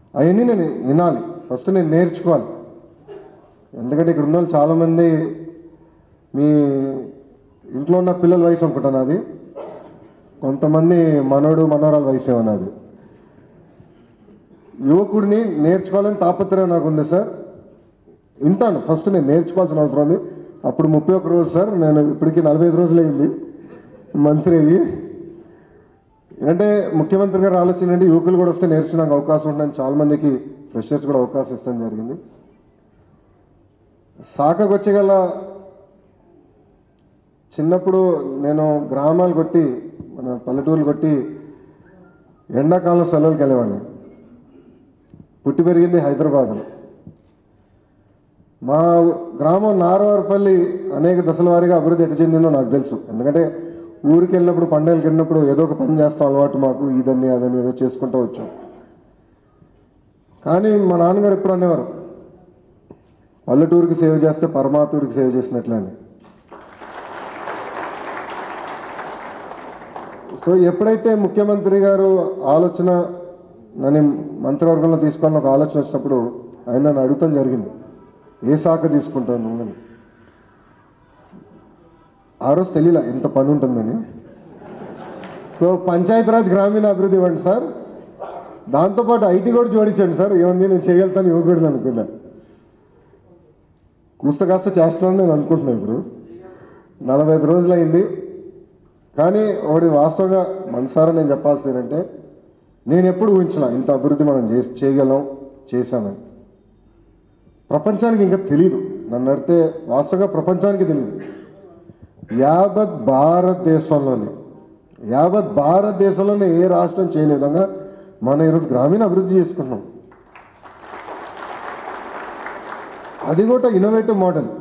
అవన్నీ నేను వినాలి ఫస్ట్ నేను నేర్చుకోవాలి ఎందుకంటే ఇక్కడ ఉన్న వాళ్ళు చాలామంది మీ ఇంట్లో ఉన్న పిల్లల వయసు అనుకుంటాను అది కొంతమంది మనోడు మనోరాల వయసు ఉన్నది యువకుడిని నేర్చుకోవాలని తాపత్రయం నాకు ఉంది సార్ వింటాను ఫస్ట్ నేను నేర్చుకోవాల్సిన అవసరం ఉంది అప్పుడు ముప్పై ఒక్క రోజు సార్ నేను ఇప్పటికి నలభై ఐదు రోజులు అయింది మంత్రి అయ్యి అంటే ముఖ్యమంత్రి గారు ఆలోచన ఏంటి యువకులు కూడా వస్తే నేర్చుకోవడానికి అవకాశం ఉంటుందని చాలా మందికి ఫ్రెషర్స్ కూడా అవకాశం ఇస్తాం జరిగింది సాకకు వచ్చేగల చిన్నప్పుడు నేను గ్రామాలు కొట్టి మన పల్లెటూరులు కొట్టి ఎండాకాలం సెలవులకు వెళ్ళేవాడిని పుట్టి పెరిగింది హైదరాబాద్లో మా గ్రామం నారవారిపల్లి అనేక దశల వారీగా అభివృద్ధి ఎటు చెందిందో నాకు తెలుసు ఎందుకంటే ఊరికి వెళ్ళినప్పుడు పండుగలకు వెళ్ళినప్పుడు ఏదో ఒక పని చేస్తాం అలవాటు మాకు ఇదని అదని ఏదో చేసుకుంటూ వచ్చాం కానీ మా నాన్నగారు ఎప్పుడు అనేవారు పల్లెటూరికి సేవ చేస్తే పరమాత్ముడికి సేవ చేసినట్లే అని సో ఎప్పుడైతే ముఖ్యమంత్రి గారు ఆలోచన నన్ను మంత్రివర్గంలో తీసుకోవాలని ఒక ఆలోచన వచ్చినప్పుడు ఆయన నన్ను అడుగుతాం జరిగింది ఏ శాఖ తీసుకుంటాను నువ్వు అని ఆ రోజు తెలియలే ఎంత పని ఉంటుందని సో పంచాయతీరాజ్ గ్రామీణ అభివృద్ధి ఇవ్వండి సార్ దాంతోపాటు ఐటీ కూడా జోడించండి సార్ ఏమన్నా నేను చేయగలుగుతాను యువకుడిని అనుకున్నా కూస్త కాస్త చేస్తున్నాను నేను అనుకుంటున్నాను ఇప్పుడు నలభై ఐదు రోజులు అయింది కానీ ఒకటి వాస్తవంగా మనసారా నేను చెప్పాల్సింది ఏంటంటే నేను ఎప్పుడు ఊహించిన ఇంత అభివృద్ధి మనం చేసి చేయగలం చేశామని ప్రపంచానికి ఇంకా తెలియదు నన్ను అడిగితే వాస్తవంగా ప్రపంచానికి తెలియదు యావత్ భారతదేశంలోనే యావత్ భారతదేశంలోనే ఏ రాష్ట్రం చేయని విధంగా మనం ఈరోజు గ్రామీణ అభివృద్ధి చేసుకుంటున్నాం అది కూడా ఇన్నోవేటివ్ మోడల్